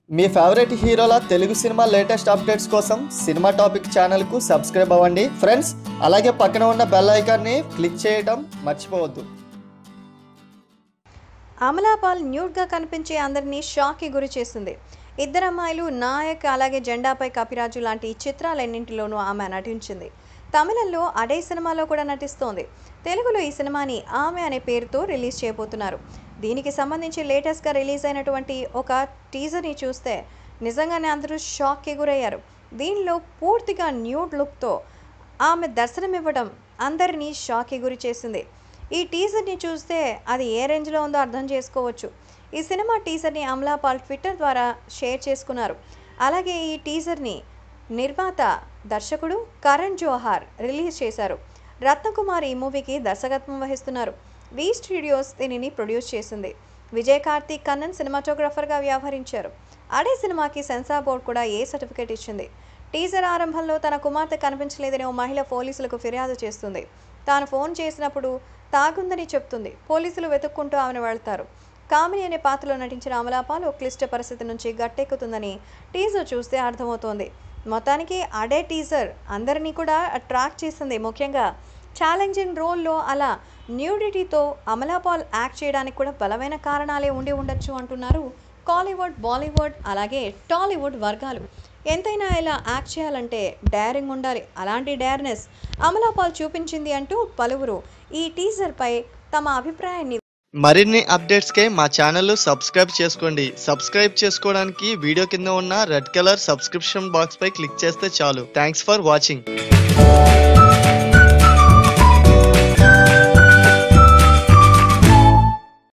మీ favourite హీరోల Telugu cinema latest updates కోసం cinema topic ఛానల్కు సబ్స్క్రైబ్ అవ్వండి ఫ్రెండ్స్ అలాగే పక్కన ఉన్న బెల్ ఐకాన్ని క్లిక్ చేయడం మర్చిపోవద్దు అమలాపాల్ న్యూడ్గా కనిపించే అందరినీ షాక్కి గురి చేసింది ఇద్దరు అమ్మాయిలు నాయక్ అలాగే జెండాపై కపిరాజు లాంటి చిత్రాలన్నింటిలోనూ ఆమె నటించింది తమిళంలో అడే సినిమాలో కూడా నటిస్తోంది తెలుగులో ఈ సినిమాని ఆమె అనే పేరుతో రిలీజ్ చేయబోతున్నారు దీనికి సంబంధించి లేటెస్ట్గా రిలీజ్ అయినటువంటి ఒక టీజర్ని చూస్తే నిజంగానే అందరూ షాక్కి గురయ్యారు దీనిలో పూర్తిగా న్యూడ్ లుక్తో ఆమె దర్శనమివ్వడం అందరినీ షాక్కి గురి చేసింది ఈ టీజర్ని చూస్తే అది ఏ రేంజ్లో ఉందో అర్థం చేసుకోవచ్చు ఈ సినిమా టీజర్ని అమలాపాల్ ట్విట్టర్ ద్వారా షేర్ చేసుకున్నారు అలాగే ఈ టీజర్ని నిర్మాత దర్శకుడు కరణ్ జోహార్ రిలీజ్ చేశారు రత్నకుమార్ ఈ మూవీకి దర్శకత్వం వహిస్తున్నారు వి స్టూడియోస్ దీనిని ప్రొడ్యూస్ చేసింది విజయ్ కార్తీక్ కన్నన్ సినిమాటోగ్రఫర్గా వ్యవహరించారు అడే సినిమాకి సెన్సార్ బోర్డు కూడా ఏ సర్టిఫికేట్ ఇచ్చింది టీజర్ ఆరంభంలో తన కుమార్తె కనిపించలేదని ఓ మహిళ పోలీసులకు ఫిర్యాదు చేస్తుంది తాను ఫోన్ చేసినప్పుడు తాగుందని చెప్తుంది పోలీసులు వెతుక్కుంటూ ఆమెను వెళ్తారు కామిని అనే పాత్రలో నటించిన అమలాపాల్ ఓ క్లిష్ట పరిస్థితి నుంచి గట్టెక్కుతుందని టీజర్ చూస్తే అర్థమవుతోంది మొత్తానికి అడే టీజర్ అందరినీ కూడా అట్రాక్ట్ చేసింది ముఖ్యంగా ఛాలెంజింగ్ రోల్లో అలా న్యూడిటీతో అమలాపాల్ యాక్ట్ చేయడానికి కూడా బలమైన కారణాలే ఉండి ఉండొచ్చు అంటున్నారు కాలీవుడ్ బాలీవుడ్ అలాగే టాలీవుడ్ వర్గాలు ఎంతైనా ఇలా యాక్ట్ చేయాలంటే డేరింగ్ ఉండాలి అలాంటి డేర్నెస్ అమలాపాల్ చూపించింది అంటూ పలువురు ఈ టీజర్పై తమ అభిప్రాయాన్ని మరిన్ని అప్డేట్స్కే మా ఛానల్ సబ్స్క్రైబ్ చేసుకోండి సబ్స్క్రైబ్ చేసుకోవడానికి వీడియో కింద ఉన్న రెడ్ కలర్ సబ్స్క్రిప్షన్ బాక్స్ పై క్లిక్ చేస్తే చాలు థ్యాంక్స్ ఫర్ వాచింగ్